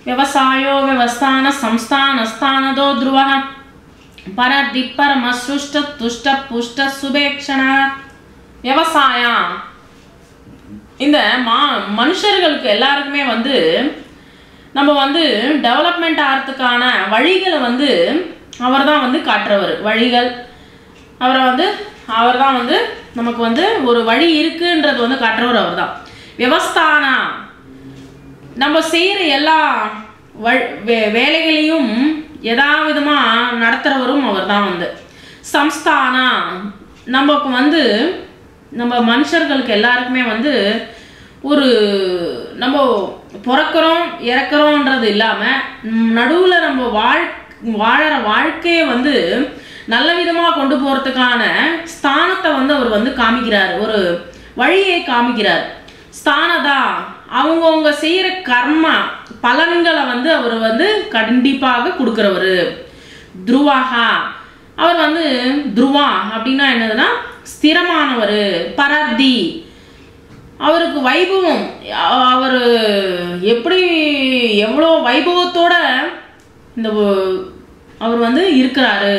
விவசாயோ விவஸ்தான சம்ஸ்தானஸ்தானதோ துருவ பரதிப்பரமசுஷ்ட துஷ்ட புஷ்ட சுபேக்ஷண விவசாயம் இந்த மா மனுஷர்களுக்கு எல்லாருக்குமே வந்து நம்ம வந்து டெவலப்மெண்ட் ஆகிறதுக்கான வழிகளை வந்து அவர் தான் வந்து காட்டுறவர் வழிகள் அவரை வந்து அவர் தான் வந்து நமக்கு வந்து ஒரு வழி இருக்குன்றது வந்து காட்டுறவர் அவர் தான் விவஸ்தானா நம்ம செய்கிற எல்லா வழ் வே வேலைகளையும் எதாவிதமாக நடத்துகிறவரும் அவர் தான் வந்து சம்ஸ்தானா நமக்கு வந்து நம்ம மனுஷர்களுக்கு எல்லாருக்குமே வந்து ஒரு நம்ம பிறக்கிறோம் இறக்குறோன்றது இல்லாமல் நடுவில் நம்ம வாழ் வாழற வாழ்க்கையை வந்து நல்ல விதமாக கொண்டு போகிறதுக்கான ஸ்தானத்தை வந்து அவர் வந்து காமிக்கிறார் ஒரு வழியை காமிக்கிறார் ஸ்தானதா அவங்கவுங்க செய்கிற கர்மா பலன்களை வந்து அவர் வந்து கண்டிப்பாக கொடுக்குறவர் துருவாகா அவர் வந்து துருவா அப்படின்னா என்னதுன்னா ஸ்திரமானவர் பரதி அவருக்கு வைபவம் அவர் எப்படி எவ்வளோ வைபவத்தோட இந்த ஒ- அவர் வந்து இருக்கிறாரு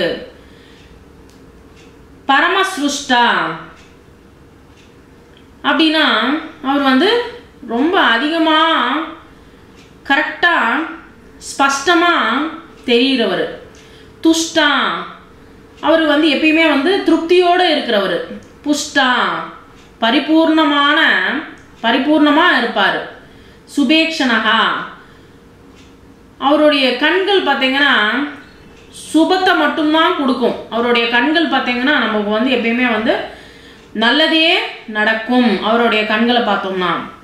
பரமஸ்ருஷ்டா அப்படின்னா அவர் வந்து ரொம்ப அதிகமாக கரெக்டாக ஸ்பஷ்டமாக தெரிகிறவர் துஷ்டா அவர் வந்து எப்பயுமே வந்து திருப்தியோடு இருக்கிறவர் புஷ்டா பரிபூர்ணமான பரிபூர்ணமாக இருப்பார் சுபேக்ஷனகா அவருடைய கண்கள் பார்த்தீங்கன்னா சுபத்தை மட்டும்தான் கொடுக்கும் அவருடைய கண்கள் பார்த்தீங்கன்னா நமக்கு வந்து எப்பயுமே வந்து நல்லதே நடக்கும் அவருடைய கண்களை பார்த்தோம்னா